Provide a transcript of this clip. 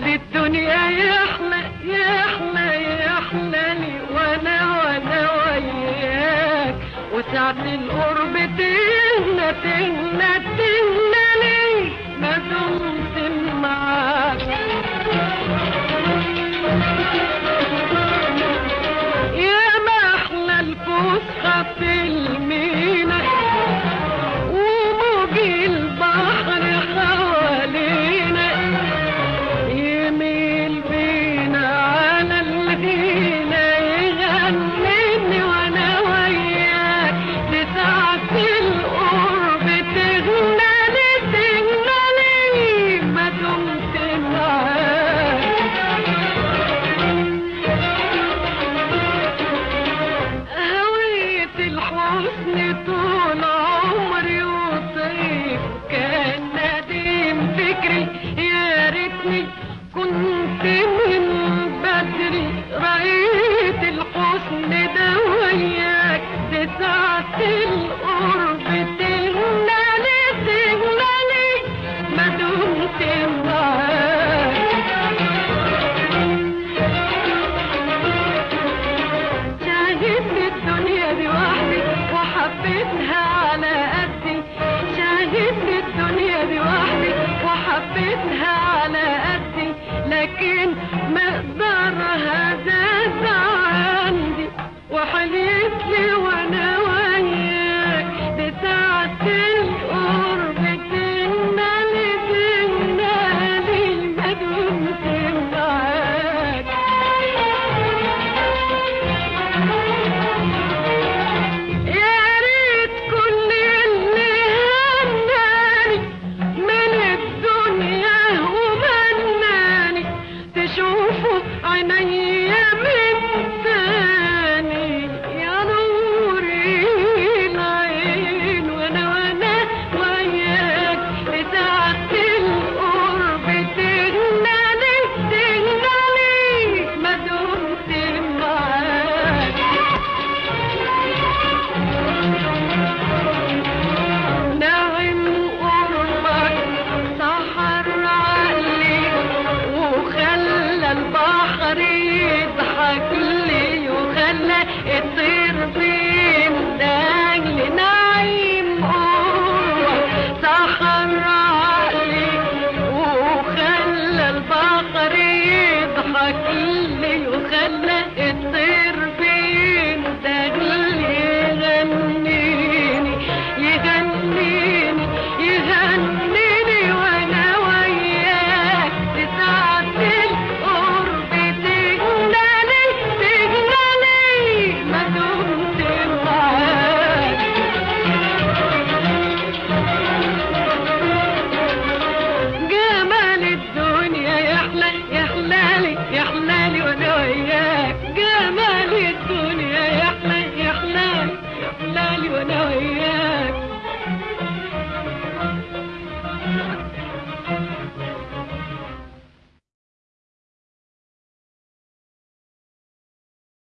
دي الدنيا يحلى يحلى يحلى لي وانا وانا وياك وساعة القرب تهنى تهنى تهنى لي ما دمت معاك يا محلى الفسحة في المينا وموج البحر حوالينا يميل بينا على المدينة يغنيني وانا وياك لساعة القرب تغنى لي تغنى لي ما دمت معاك هوية الحسن طول عمري وطيب كان نديم فكري يا ريتني كنت من بدري رأيت الحسن ده وياك ساعة القرب تهنالي تهنالي ما دمت معاك شاهدت الدنيا دي وحدي وحبيتها على قدي شاهدت الدنيا دي وحدي وحبيتها على قدي لكن مقدارها زاد عندي وحليت لي وانا وياك بساعة القرب تنالي تنالي ما دمت معاك يا ريت كل اللي هناني من الدنيا ومناني تشوفوا عينيا من تاني يا نور العين وانا وانا وياك بساعة القرب تغنالي تغنالي ما دمت معاك نعم قربك سحر عقلي وخلى البحر يضحك لي وخلى الطير بيندهلي نعيم قربك سحر عقلي وخلى البحر يضحك